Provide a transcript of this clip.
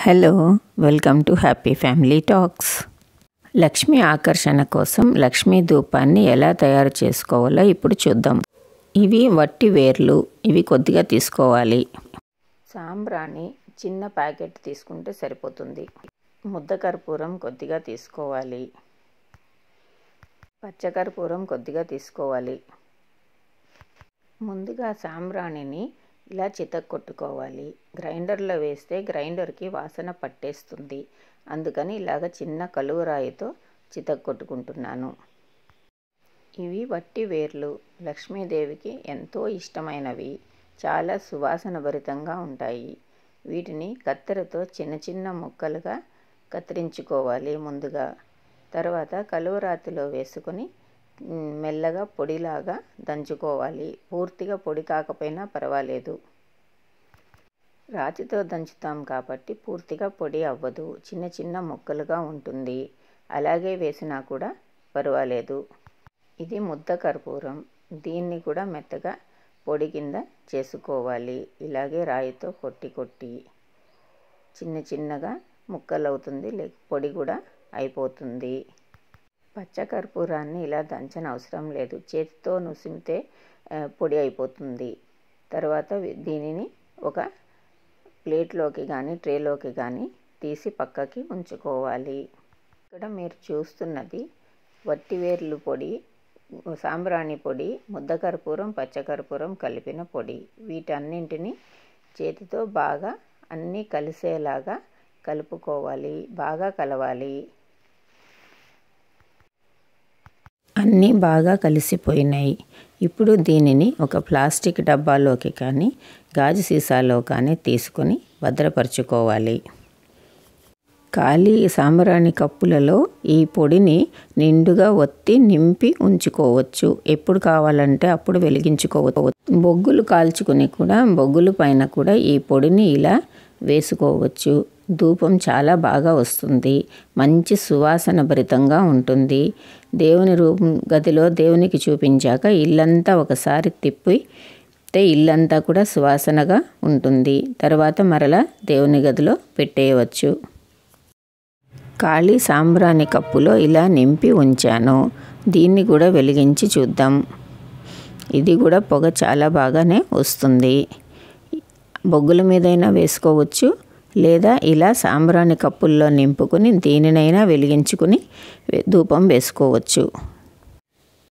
hello welcome to happy family talks Lakshmi ఆకర్షణ కోసం లక్ష్మీ ధూపాన్ని ఎలా తయారు చేసుకోవాలో ఇప్పుడు చూద్దాం ఇవి వట్టి వేర్లు ఇవి కొద్దిగా తీసుకోవాలి సాంబ్రాణి చిన్న ప్యాకెట్ తీసుకుంటే సరిపోతుంది ముద్ద కర్పూరం కొద్దిగా తీసుకోవాలి పచ్చకర్పూరం కొద్దిగా తీసుకోవాలి ముందుగా సాంబ్రాణిని ఇలా చితక్కొట్టుకోవాలి గ్రైండర్లో వేస్తే గ్రైండర్కి వాసన పట్టేస్తుంది అందుకని ఇలాగ చిన్న కలువరాయితో చితక్కొట్టుకుంటున్నాను ఇవి వట్టి వేర్లు లక్ష్మీదేవికి ఎంతో ఇష్టమైనవి చాలా సువాసన భరితంగా ఉంటాయి వీటిని కత్తెరతో చిన్న చిన్న ముక్కలుగా కత్తిరించుకోవాలి ముందుగా తర్వాత కలువరాతిలో వేసుకొని మెల్లగా పొడిలాగా దంచుకోవాలి పూర్తిగా పొడి కాకపోయినా పర్వాలేదు రాతితో దంచుతాం కాబట్టి పూర్తిగా పొడి అవ్వదు చిన్న చిన్న ముక్కలుగా ఉంటుంది అలాగే వేసినా కూడా పర్వాలేదు ఇది ముద్ద కర్పూరం దీన్ని కూడా మెత్తగా పొడి కింద చేసుకోవాలి ఇలాగే రాయితో కొట్టి కొట్టి చిన్న చిన్నగా ముక్కలు అవుతుంది లేక పొడి కూడా అయిపోతుంది పచ్చకర్పూరాన్ని ఇలా దంచని అవసరం లేదు చేతితో నుసిమితే పొడి అయిపోతుంది తర్వాత దీనిని ఒక ప్లేట్లోకి కానీ ట్రేలోకి కానీ తీసి పక్కకి ఉంచుకోవాలి ఇక్కడ మీరు చూస్తున్నది వట్టివేర్లు పొడి సాంబ్రాణి పొడి ముద్దకర్పూరం పచ్చకర్పూరం కలిపిన పొడి వీటన్నింటిని చేతితో బాగా అన్నీ కలిసేలాగా కలుపుకోవాలి బాగా కలవాలి అన్నీ బాగా కలిసిపోయినాయి ఇప్పుడు దీనిని ఒక ప్లాస్టిక్ డబ్బాలోకి కానీ గాజు సీసాలో కానీ తీసుకొని భద్రపరచుకోవాలి ఖాళీ సాంబ్రాణి కప్పులలో ఈ పొడిని నిండుగా ఒత్తి నింపి ఉంచుకోవచ్చు ఎప్పుడు కావాలంటే అప్పుడు వెలిగించుకోవచ్చు బొగ్గులు కాల్చుకుని కూడా బొగ్గుల పైన కూడా ఈ పొడిని ఇలా వేసుకోవచ్చు ధూపం చాలా బాగా వస్తుంది మంచి సువాసన భరితంగా ఉంటుంది దేవుని రూపం గదిలో దేవునికి చూపించాక ఇల్లంతా ఒకసారి తిప్పి ఇల్లంతా కూడా సువాసనగా ఉంటుంది తర్వాత మరలా దేవుని గదిలో పెట్టేయవచ్చు ఖాళీ సాంబ్రాణి కప్పులో ఇలా నింపి ఉంచాను దీన్ని కూడా వెలిగించి చూద్దాం ఇది కూడా పొగ చాలా బాగానే వస్తుంది బొగ్గుల మీదైనా వేసుకోవచ్చు లేదా ఇలా సాంబ్రాణి కప్పుల్లో నింపుకొని దీనినైనా వెలిగించుకుని ధూపం వేసుకోవచ్చు